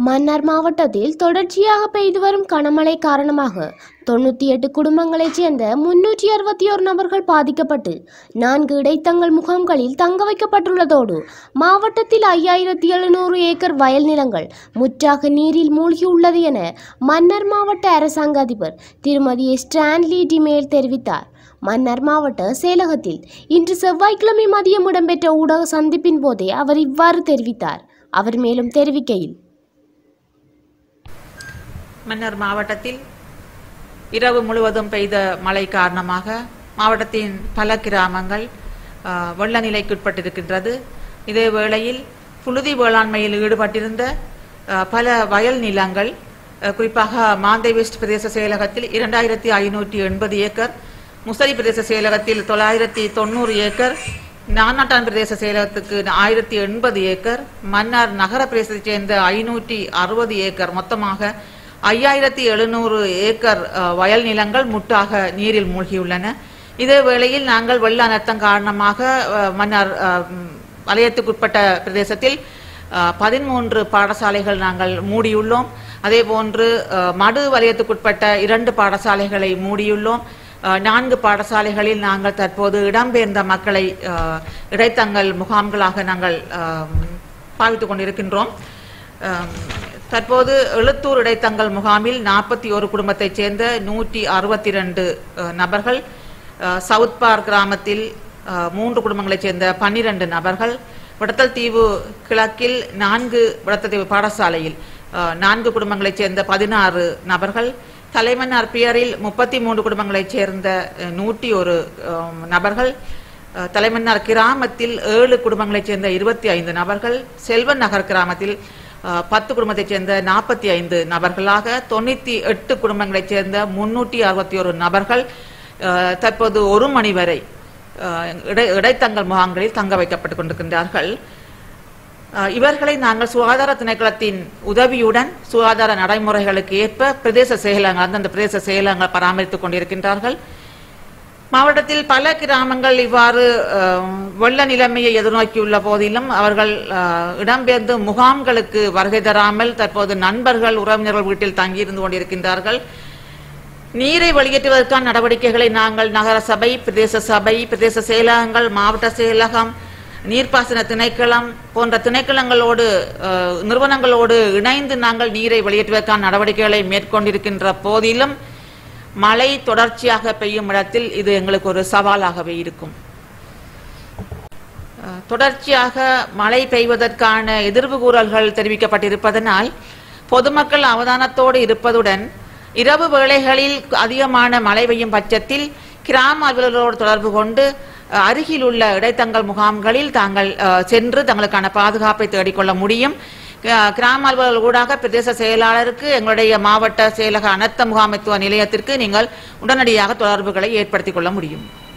மன்னார் மாவட்டத்தில் தொடர்ச்சியாக பெய்து வரும் கனமழை காரணமாக தொண்ணூற்றி எட்டு குடும்பங்களைச் சேர்ந்த முன்னூற்றி அறுபத்தி ஒரு நபர்கள் பாதிக்கப்பட்டு நான்கு இடைத்தங்கள் முகாம்களில் தங்க வைக்கப்பட்டுள்ளதோடு மாவட்டத்தில் ஐயாயிரத்தி எழுநூறு ஏக்கர் வயல் நிலங்கள் முற்றாக நீரில் மூழ்கியுள்ளது என மன்னார் மாவட்ட அரசாங்க அதிபர் திருமதி ஸ்டான்லி டிமேல் தெரிவித்தார் மன்னார் மாவட்ட செயலகத்தில் இன்று செவ்வாய்க்கிழமை மதியம் இடம்பெற்ற ஊடக சந்திப்பின் போதே அவர் இவ்வாறு தெரிவித்தார் அவர் மேலும் தெரிவிக்கையில் மன்னர் மாவட்டத்தில் இரவு முழுவதும் பெய்த மழை காரணமாக மாவட்டத்தின் பல கிராமங்கள் ஆ, வெள்ள நிலைக்குட்பட்டிருக்கின்றது இதே வேளையில் புழுதி வேளாண்மையில் ஈடுபட்டிருந்த ஆ, பல வயல் நிலங்கள் ஆ, குறிப்பாக மாந்தை வெஸ்ட் பிரதேச செயலகத்தில் இரண்டாயிரத்தி ஐநூற்றி எண்பது ஏக்கர் முசரி பிரதேச செயலகத்தில் தொள்ளாயிரத்தி தொண்ணூறு ஏக்கர் நானாட்டான் பிரதேச செயலகத்துக்கு ஆயிரத்தி எண்பது ஏக்கர் மன்னார் நகர பிரதேசத்தைச் சேர்ந்த ஐநூற்றி அறுபது ஏக்கர் மொத்தமாக ஐயாயிரத்தி எழுநூறு ஏக்கர் அஹ், வயல் நிலங்கள் முட்டாக நீரில் மூழ்கியுள்ளன இதே வேளையில் நாங்கள் வெள்ள அனர்த்தம் காரணமாக அஹ், மன்னார் அஹ், ம், வலயத்துக்குட்பட்ட பிரதேசத்தில் அஹ், பதிமூன்று பாடசாலைகள் நாங்கள் மூடியுள்ளோம் அதே போன்று அஹ், மடு வலயத்துக்குட்பட்ட இரண்டு பாடசாலைகளை மூடியுள்ளோம் அஹ், நான்கு பாடசாலைகளில் நாங்கள் தற்போது இடம்பெயர்ந்த மக்களை அஹ், இடைத்தங்கல் முகாம்களாக நாங்கள் அஹ், பாவித்துக் கொண்டிருக்கின்றோம் அஹ், தற்போது எழுத்தூர் இடைத்தங்கல் முகாமில் நாற்பத்தி ஒரு குடும்பத்தைச் சேர்ந்த நூற்றி அறுபத்தி ரெண்டு நபர்கள் அஹ், சவுத் பார் கிராமத்தில் அஹ், மூன்று குடும்பங்களைச் சேர்ந்த பன்னிரண்டு நபர்கள் விடத்தல் தீவு கிழக்கில் நான்கு விடத்தல் தீவு பாடசாலையில் அஹ், நான்கு குடும்பங்களைச் சேர்ந்த பதினாறு நபர்கள் தலைமன்னார் பியரில் முப்பத்தி மூன்று குடும்பங்களைச் சேர்ந்த நூற்றி ஒரு நபர்கள் அஹ், தலைமன்னார் கிராமத்தில் ஏழு குடும்பங்களைச் சேர்ந்த இருபத்தி ஐந்து நபர்கள் செல்வன் நகர் கிராமத்தில் அஹ், பத்து குடும்பத்தைச் சேர்ந்த நாற்பத்தி ஐந்து நபர்களாக தொண்ணூத்தி எட்டு குடும்பங்களைச் சேர்ந்த முன்னூற்றி அறுபத்தி ஒரு நபர்கள் அஹ், தற்போது ஒரு மணி வரை அஹ், இடை இடைத்தங்கல் முகாம்களில் தங்க வைக்கப்பட்டுக் கொண்டிருக்கின்றார்கள் அஹ், இவர்களை நாங்கள் சுகாதார திணைக்களத்தின் உதவியுடன் சுகாதார நடைமுறைகளுக்கு ஏற்ப பிரதேச செயலகங்கள் அந்தந்த பிரதேச செயலகங்கள் பராமரித்துக் கொண்டிருக்கின்றார்கள் மாவட்டத்தில் பல கிராமங்கள் இவ்வாறு அஹ், வெள்ள நிலைமையை எதிர்நோக்கியுள்ள போதிலும் அவர்கள் அஹ், இடம்பெயர்ந்து முகாம்களுக்கு வருகை தராமல் தற்போது நண்பர்கள் உறவினர்கள் வீட்டில் தங்கியிருந்து கொண்டிருக்கின்றார்கள் நீரை வெளியேற்றுவதற்கான நடவடிக்கைகளை நாங்கள் நகர சபை பிரதேச சபை பிரதேச செயலகங்கள் மாவட்ட செயலகம் நீர்ப்பாசன திணைக்களம் போன்ற திணைக்களங்களோடு அஹ், நிறுவனங்களோடு இணைந்து நாங்கள் நீரை வெளியேற்றுவதற்கான நடவடிக்கைகளை மேற்கொண்டிருக்கின்ற போதிலும் மழை தொடர்ச்சியாக பெய்யும் இடத்தில் இது எங்களுக்கு ஒரு சவாலாகவே இருக்கும் அஹ், தொடர்ச்சியாக மழை பெய்வதற்கான எதிர்வு கூறல்கள் தெரிவிக்கப்பட்டிருப்பதனால் பொதுமக்கள் அவதானத்தோடு இருப்பதுடன் இரவு வேளைகளில் அதிகமான மழை பெய்யும் பட்சத்தில் கிராம அலுவலர்களோடு தொடர்பு கொண்டு அஹ், அருகில் உள்ள இடைத்தங்கல் முகாம்களில் தாங்கள் அஹ், சென்று தங்களுக்கான பாதுகாப்பை தேடிக்கொள்ள முடியும் அஹ், கிராம அலுவலர்கள் ஊடாக பிரதேச செயலாளருக்கு எங்களுடைய மாவட்ட செயலக அனர்த்த முகாமைத்துவ நிலையத்திற்கு நீங்கள் உடனடியாக தொடர்புகளை ஏற்படுத்திக் கொள்ள முடியும்